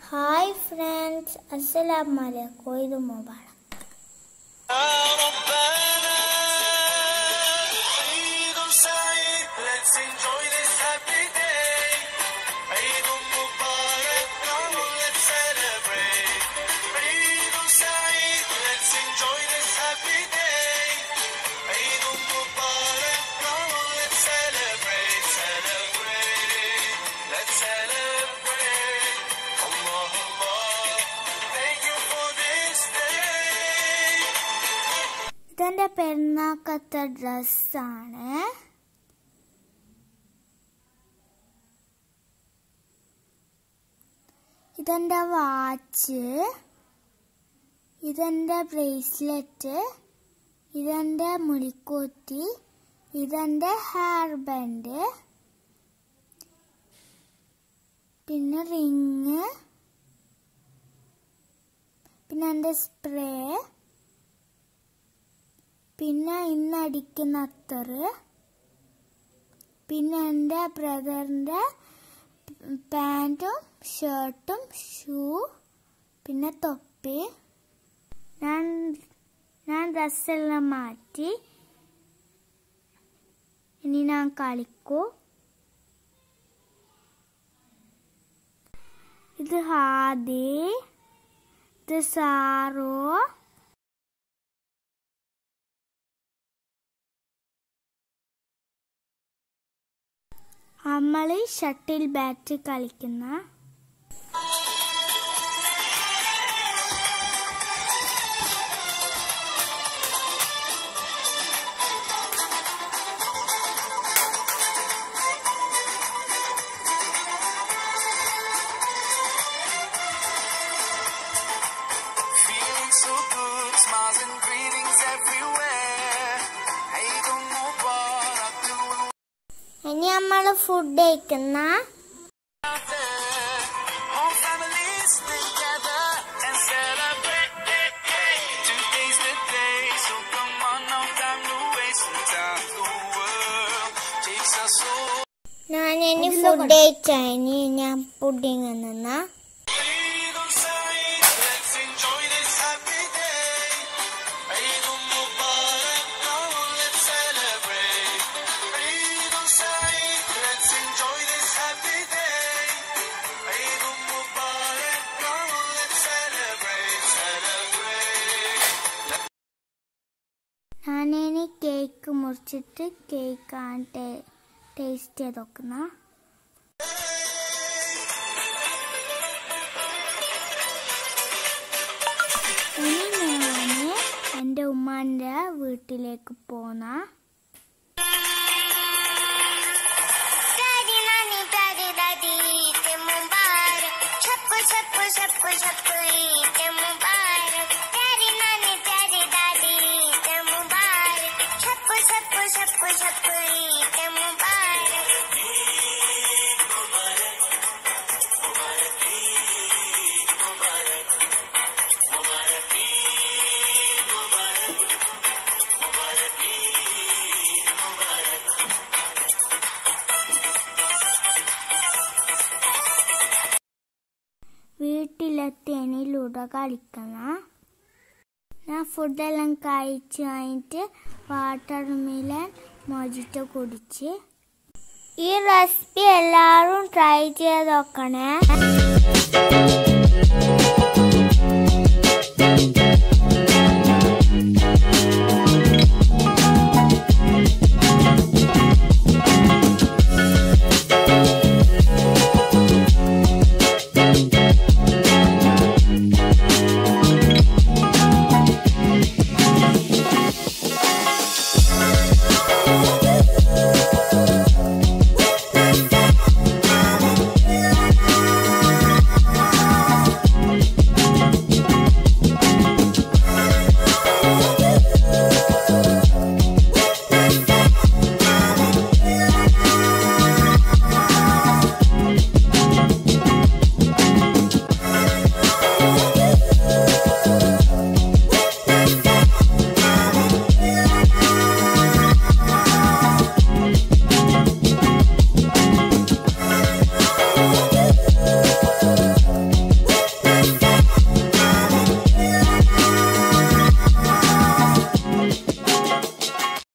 Hi friends അസ്സലാമു അലൈക്കും ഇത് Mubarak ربنا عيد سعيد Let's enjoy this happy day عيد مبارك Come on let's celebrate عيد سعيد Let's enjoy this happy day عيد مبارك Come on let's celebrate Celebrate Let's celebrate Allah Allah Thank you for this day ഇതെന്റെ പെരുന്നാക്കത്തെ ഡ്രസ്സാണ് ഇതെന്റെ watch ഇതെന്റെ bracelet ഇതെന്റെ മുടിക്കൂത്തി ഇതെന്റെ hair band പിന്നെ ring പിന്നെ എൻ്റെ spray പിന്നെ ഇന്ന് അടിക്കുന്ന അത്തറ് പിന്നെ എൻ്റെ ബ്രദറിൻ്റെ പാൻറ്റും ഷർട്ടും ഷൂ പിന്നെ തൊപ്പി ഞാൻ ഞാൻ ഡ്രസ്സെല്ലാം മാറ്റി ഇനി ഞാൻ കളിക്കൂ ഇത് ഹാദി ഇത് സാറോ നമ്മൾ ഷട്ടിൽ ബാറ്റ് കളിക്കുന്ന Feeling so good, smiles and greetings everywhere. Eid Mubarak to ഇനി നമ്മൾ ഫുഡ് കഴിക്കുന്ന out there. Whole families together and celebrate. Today's the day, so come on, no time to waste. Sometimes the world takes us so. ഞാൻ ഇനി food കഴിച്ചാ ഇനി ഞാൻ pudding നിന്ന Eid Saeed, let's enjoy this happy day. Eid Mubarak, come on, let's celebrate. Eid Saeed, let's enjoy this happy day. Eid Mubarak, come on, let's celebrate, celebrate. ഞാനിനി cake മുറിച്ചിട്ട് കേക്കാണ് taste ചെയ്ത് നോക്കുന്ന ഇനി ഞാൻ എൻ്റെ ഉമ്മാൻ്റെ വീട്ടിലേക്ക് പോന്ന प्यारी नानी प्यारी दादी ईद मुबारक छप्पू छप्पू छप्पू छप्पू ईद मुबारक प्यारी नानी प्यारी दादी ईद मुबारक छप्पू छप्पू छप्पू छप्पू ईद मुबारक വീട്ടിലെത്തി ഇനി ലുഡോ കളിക്കുന്ന ഞാൻ ഫുഡെല്ലാം കഴിച്ച് കഴിഞ്ഞിട്ട് വാട്ടർ മിലൻ മോജിറ്റോ കുടിച്ച് ഈ റെസിപ്പി എല്ലാവരും ട്രൈ ചെയ്ത് നോക്കണേ